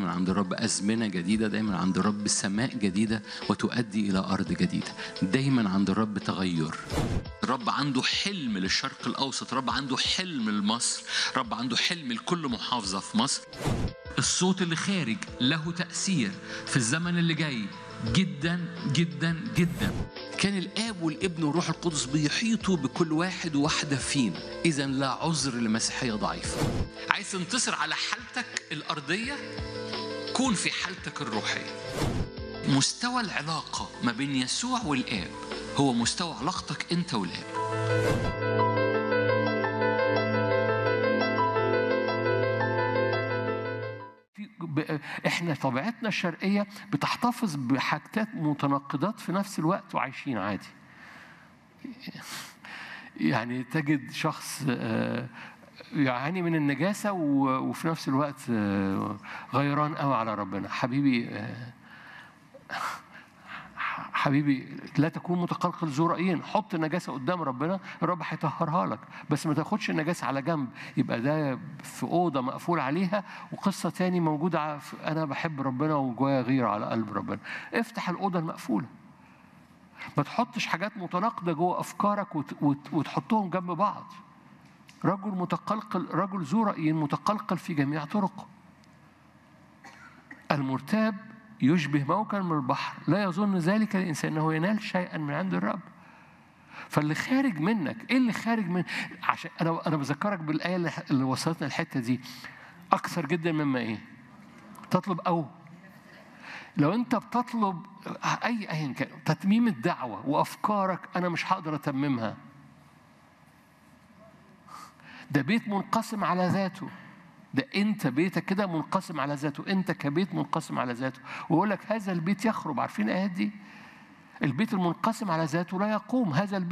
دايما عند الرب أزمنة جديدة دايما عند الرب سماء جديدة وتؤدي إلى أرض جديدة دايما عند الرب تغير الرب عنده حلم للشرق الأوسط الرب عنده حلم لمصر الرب عنده حلم لكل محافظة في مصر الصوت اللي خارج له تأثير في الزمن اللي جاي جدا جدا جدا كان الاب والابن والروح القدس بيحيطوا بكل واحد وواحده فينا اذا لا عذر لمسيحيه ضعيفه عايز تنتصر على حالتك الارضيه كون في حالتك الروحيه مستوى العلاقه ما بين يسوع والاب هو مستوى علاقتك انت والاب في ب- احنا طبيعتنا الشرقيه بتحتفظ بحاجات متناقضات في نفس الوقت وعايشين عادي يعني تجد شخص آه، يعاني من النجاسه و- وفي نفس الوقت آه، غيران قوي على ربنا حبيبي آه، حبيبي لا تكون متقلقل ذو رأيين حط النجاسة قدام ربنا الرب هيطهرها لك بس ما تاخدش النجاسة على جنب يبقى ده في أوضة مقفول عليها وقصة تاني موجودة ع- في- أنا بحب ربنا وجوايا غيرة على قلب ربنا افتح الأوضة المقفولة ما تحطش حاجات متناقضة جوه أفكارك وت- وت- وتحطهم جنب بعض رجل متقلقل رجل ذو رأي متقلقل في جميع طرقه المرتاب يشبه موكا من البحر لا يظن ذلك الإنسان أنه ينال شيئا من عند الرب فاللي خارج منك ايه اللي خارج من عشان انا انا بذكرك بالايه اللي اللي وصلتنا الحته دي اكثر جدا مما ايه تطلب او لو انت بتطلب اي ايا كان تتميم الدعوه وافكارك انا مش هقدر اتممها ده بيت منقسم على ذاته ده انت بيتك كده منقسم على ذاته انت كبيت منقسم على ذاته ويقول لك هذا البيت يخرب عارفين الايات دي البيت المنقسم على ذاته لا يقوم هذا البيت